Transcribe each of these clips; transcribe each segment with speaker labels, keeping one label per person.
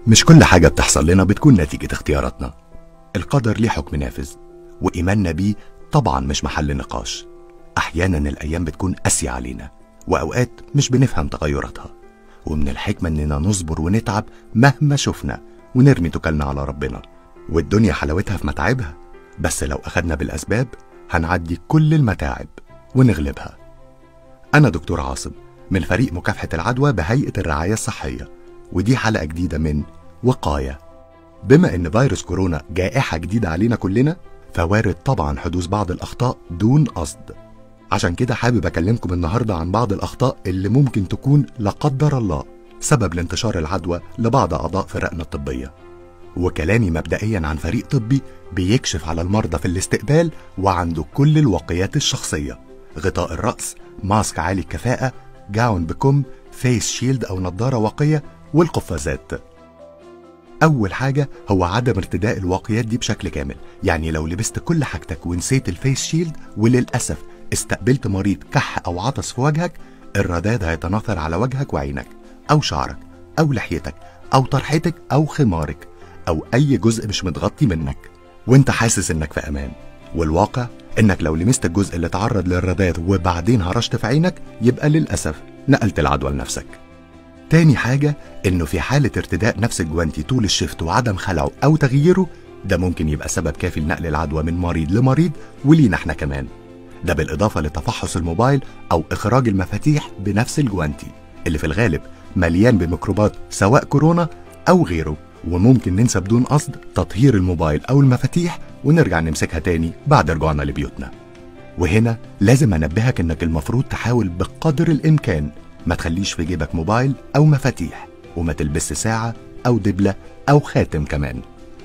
Speaker 1: مش كل حاجة بتحصل لنا بتكون نتيجة اختياراتنا القدر ليه حكم نافذ وإيماننا بيه طبعا مش محل نقاش أحيانا الأيام بتكون قاسية علينا وأوقات مش بنفهم تغيراتها ومن الحكمة إننا نصبر ونتعب مهما شفنا ونرمي توكلنا على ربنا والدنيا حلاوتها في متاعبها بس لو أخدنا بالأسباب هنعدي كل المتاعب ونغلبها أنا دكتور عاصم من فريق مكافحة العدوى بهيئة الرعاية الصحية ودي حلقة جديدة من وقاية بما إن فيروس كورونا جائحة جديدة علينا كلنا فوارد طبعا حدوث بعض الأخطاء دون قصد عشان كده حابب أكلمكم النهاردة عن بعض الأخطاء اللي ممكن تكون لا قدر الله سبب لانتشار العدوى لبعض أعضاء فرقنا الطبية وكلامي مبدئيا عن فريق طبي بيكشف على المرضى في الاستقبال وعنده كل الوقيات الشخصية غطاء الرأس ماسك عالي الكفاءة جاون بكم فيس شيلد أو نظارة واقية والقفازات أول حاجة هو عدم ارتداء الواقيات دي بشكل كامل يعني لو لبست كل حاجتك ونسيت الفيس شيلد وللأسف استقبلت مريض كح أو عطس في وجهك الرذاذ هيتناثر على وجهك وعينك أو شعرك أو لحيتك أو طرحتك أو خمارك أو أي جزء مش متغطي منك وانت حاسس انك في امان والواقع انك لو لمست الجزء اللي تعرض للرذاذ وبعدين هرشت في عينك يبقى للأسف نقلت العدوى لنفسك تاني حاجة انه في حالة ارتداء نفس الجوانتي طول الشفت وعدم خلعه او تغييره ده ممكن يبقى سبب كافي لنقل العدوى من مريض لمريض ولينا احنا كمان ده بالإضافة لتفحص الموبايل أو إخراج المفاتيح بنفس الجوانتي اللي في الغالب مليان بميكروبات سواء كورونا أو غيره وممكن ننسى بدون قصد تطهير الموبايل أو المفاتيح ونرجع نمسكها تاني بعد رجوعنا لبيوتنا وهنا لازم أنبهك إنك المفروض تحاول بقدر الإمكان ما تخليش في جيبك موبايل أو مفاتيح وما تلبس ساعة أو دبلة أو خاتم كمان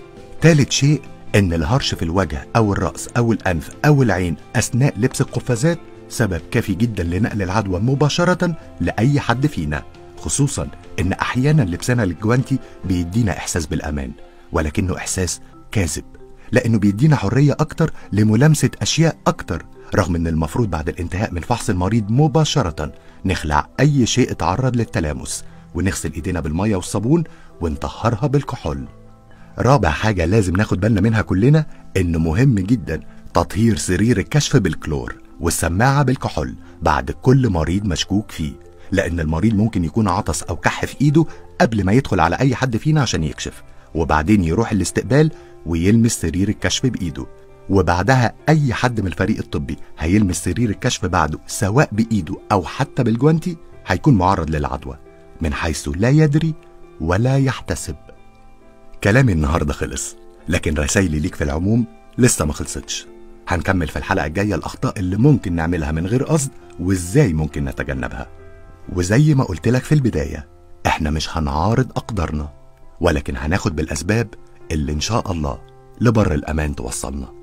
Speaker 1: تالت شيء إن الهرش في الوجه أو الرأس أو الأنف أو العين أثناء لبس القفازات سبب كافي جدا لنقل العدوى مباشرة لأي حد فينا خصوصا إن أحيانا لبسنا للجوانتي بيدينا إحساس بالأمان ولكنه إحساس كاذب لأنه بيدينا حرية أكتر لملامسة أشياء أكتر رغم إن المفروض بعد الانتهاء من فحص المريض مباشرة نخلع أي شيء اتعرض للتلامس ونغسل إيدينا بالمية والصابون ونطهرها بالكحول رابع حاجة لازم ناخد بالنا منها كلنا إنه مهم جدا تطهير سرير الكشف بالكلور والسماعة بالكحول بعد كل مريض مشكوك فيه لأن المريض ممكن يكون عطس أو كح في إيده قبل ما يدخل على أي حد فينا عشان يكشف وبعدين يروح الاستقبال ويلمس سرير الكشف بإيده وبعدها أي حد من الفريق الطبي هيلمس سرير الكشف بعده سواء بإيده أو حتى بالجوانتي هيكون معرض للعدوى من حيث لا يدري ولا يحتسب كلامي النهاردة خلص لكن رسايلي ليك في العموم لسه ما خلصتش هنكمل في الحلقة الجاية الأخطاء اللي ممكن نعملها من غير قصد وإزاي ممكن نتجنبها وزي ما قلت لك في البداية احنا مش هنعارض أقدارنا ولكن هناخد بالأسباب اللي إن شاء الله لبر الأمان توصلنا